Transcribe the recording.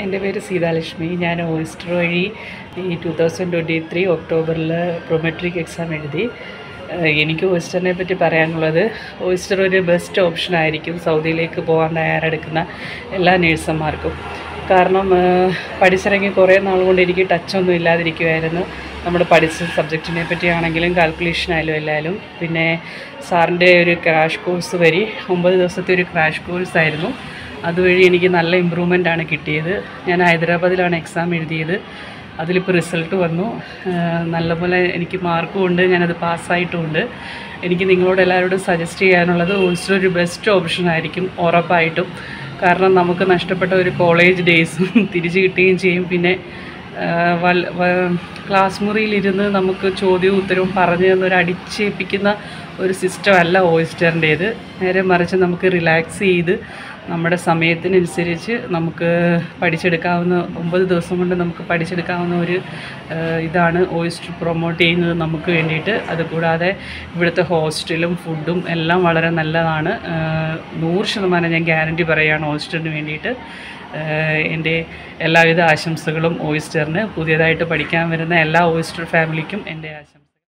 എൻ്റെ പേര് സീതാലക്ഷ്മി ഞാൻ ഓയിസ്റ്റർ വഴി ഈ ടു തൗസൻഡ് ട്വൻറ്റി ത്രീ ഒക്ടോബറിൽ പ്രൊമെട്രിക് എക്സാം എഴുതി ഏഹ് എനിക്ക് ഓയിസ്റ്ററിനെ പറ്റി പറയാനുള്ളത് ഓയിസ്റ്റർ ഒരു ബെസ്റ്റ് ഓപ്ഷൻ ആയിരിക്കും സൗദിയിലേക്ക് പോകാൻ തയ്യാറെടുക്കുന്ന എല്ലാ നേഴ്സുമാർക്കും കാരണം ഏഹ് പഠിച്ചിറങ്ങി കുറേ നാൾ കൊണ്ട് എനിക്ക് ടച്ചൊന്നും ഇല്ലാതിരിക്കുമായിരുന്നു നമ്മൾ പഠിച്ച സബ്ജക്റ്റിനെ പറ്റിയാണെങ്കിലും കാൽക്കുലേഷൻ ആയാലും എല്ലാലും പിന്നെ സാറിൻ്റെ ഒരു ക്രാഷ് കോഴ്സ് വഴി ഒമ്പത് ദിവസത്തെ ഒരു ക്രാഷ് കോഴ്സ് ആയിരുന്നു അതുവഴി എനിക്ക് നല്ല ഇമ്പ്രൂവ്മെൻ്റ് ആണ് കിട്ടിയത് ഞാൻ ഹൈദരാബാദിലാണ് എക്സാം എഴുതിയത് അതിലിപ്പോൾ റിസൾട്ട് വന്നു ആഹ് നല്ലപോലെ എനിക്ക് മാർക്കും ഉണ്ട് ഞാനത് പാസ്സായിട്ടുമുണ്ട് എനിക്ക് നിങ്ങളോട് എല്ലാവരോടും സജസ്റ്റ് ചെയ്യാനുള്ളത് ഓൾസോ ഒരു ബെസ്റ്റ് ഓപ്ഷൻ ആയിരിക്കും ഉറപ്പായിട്ടും കാരണം നമുക്ക് നഷ്ടപ്പെട്ട ഒരു കോളേജ് ഡേയ്സും തിരിച്ച് കിട്ടുകയും ചെയ്യും പിന്നെ ആഹ് വൽ വ- ക്ലാസ് മുറിയിലിരുന്ന് നമുക്ക് ചോദ്യവും ഉത്തരവും പറഞ്ഞു തന്നൊരു അടിച്ചേൽപ്പിക്കുന്ന ഒരു സിസ്റ്റം അല്ല ഓയിസ്റ്ററിൻ്റേത് നേരെ മറിച്ച് നമുക്ക് റിലാക്സ് ചെയ്ത് നമ്മുടെ സമയത്തിനനുസരിച്ച് നമുക്ക് പഠിച്ചെടുക്കാവുന്ന ഒമ്പത് ദിവസം കൊണ്ട് നമുക്ക് പഠിച്ചെടുക്കാവുന്ന ഒരു ആഹ് ഇതാണ് ഓയിസ്റ്റർ പ്രൊമോട്ട് ചെയ്യുന്നത് നമുക്ക് വേണ്ടിയിട്ട് അതുകൂടാതെ ഇവിടുത്തെ ഹോസ്റ്റലും ഫുഡും എല്ലാം വളരെ നല്ലതാണ് ആഹ് നൂറ് ശതമാനം ഞാൻ ഗ്യാരണ്ടി പറയുകയാണ് ഓയിസ്റ്ററിന് വേണ്ടിയിട്ട് ആഹ് എൻ്റെ എല്ലാവിധ ആശംസകളും ഓയിസ്റ്ററിന് പുതിയതായിട്ട് പഠിക്കാൻ വരുന്ന എല്ലാ ഓയിസ്റ്റർ ഫാമിലിക്കും എൻ്റെ ആശംസ